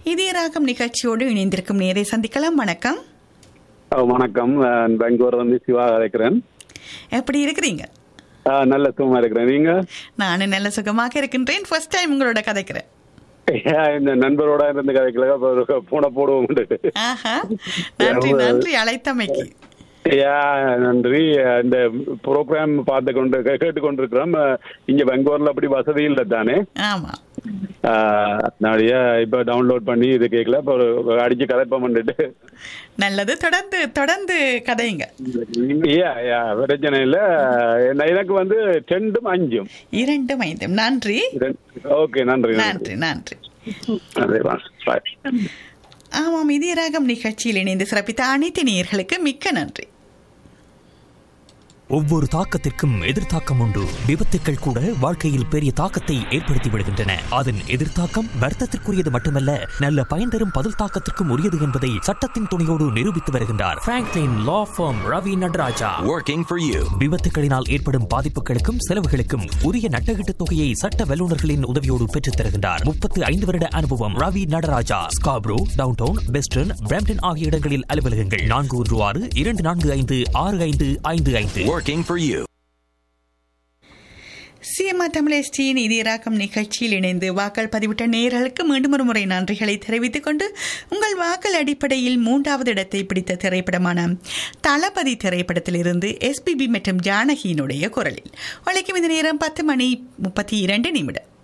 இதய ராகம் நிகழ்ச்சியோடு இணைந்திருக்கும் நேரை சந்திக்கலாம் வணக்கம் ஆ, வணக்கம் நான் பெங்களூர் வந்து சிவா அழைக்கிறேன் எப்படி இருக்கிறீங்க ஆ, நல்ல சுகமா இருக்கிறேன் நீங்க நானும் நல்ல சுகமாக இருக்கின்றேன் ஃபர்ஸ்ட் டைம் உங்களோட கதைக்கிறேன் ஏன் இந்த நண்பரோட இருந்து கதைக்கல பூனை போடுவோம் ஆஹா நன்றி நன்றி அழைத்தமைக்கு ஐயா நன்றி இந்த ப்ரோக்ராம் பார்த்து கொண்டு கே- கேட்டு கொண்டிருக்கிறோம் இங்க பெங்களூர்ல அப்படி வசதி இல்லை தானே ஆமா ஆ, நிறைய இப்ப டவுன்லோட் பண்ணி இது கேட்கல இப்போ ஒரு அடிச்சு கதைப்பம் பண்ணிட்டு நல்லது தொடர்ந்து தொடர்ந்து கதைங்க ஐயா ஐயா பிரச்சனை இல்லை நான் எனக்கு வந்து ரெண்டும் அஞ்சும் இரண்டும் ஐந்தும் நன்றி ஓகே நன்றி நன்றி நன்றி நன்றி பாய் ஆமாம் இதய ராகம் நிகழ்ச்சியில் இணைந்து சிறப்பித்த அனைத்து நேயர்களுக்கு மிக்க நன்றி ஒவ்வொரு தாக்கத்திற்கும் எதிர்த்தாக்கம் உண்டு விபத்துக்கள் கூட வாழ்க்கையில் பெரிய தாக்கத்தை ஏற்படுத்தி விடுகின்றன அதன் எதிர்த்தாக்கம் வர்த்தத்திற்குரியது மட்டுமல்ல நல்ல பயன் தரும் பதில் தாக்கத்திற்கும் உரியது என்பதை சட்டத்தின் துணையோடு நிரூபித்து வருகின்றார் Franklin law firm Ravi Nataraja Working for you. விபத்துகளினால் ஏற்படும் பாதிப்புகளுக்கும் செலவுகளுக்கும் உரிய நட்டகீட்டு தொகையை சட்ட வல்லுநர்களின் உதவியோடு பெற்றுத் தருகின்றார் முப்பத்து ஐந்து வருட அனுபவம் Ravi Nataraja Scarborough downtown western Brampton ஆகிய இடங்களில் அலுவலகங்கள் நான்கு ஒன்று ஆறு இரண்டு நான்கு ஐந்து ஆறு ஐந்து ஐந்து ஐந்து Working for you. சிஎம்ஆ தமிழஸ்டியின் இதய ராகம் நிகழ்ச்சியில் இணைந்து வாக்கள் பதிவிட்ட நேயர்களுக்கு மீண்டும் ஒரு முறை நன்றிகளை தெரிவித்துக் கொண்டு உங்கள் வாக்கள் அடிப்படையில் மூன்றாவது இடத்தை பிடித்த திரைப்படமான தளபதி திரைப்படத்திலிருந்து எஸ்பிபி மற்றும் ஜானகியினுடைய குரலில் உழைக்கும் இந்த நேரம் பத்து மணி முப்பத்தி இரண்டு நிமிடம்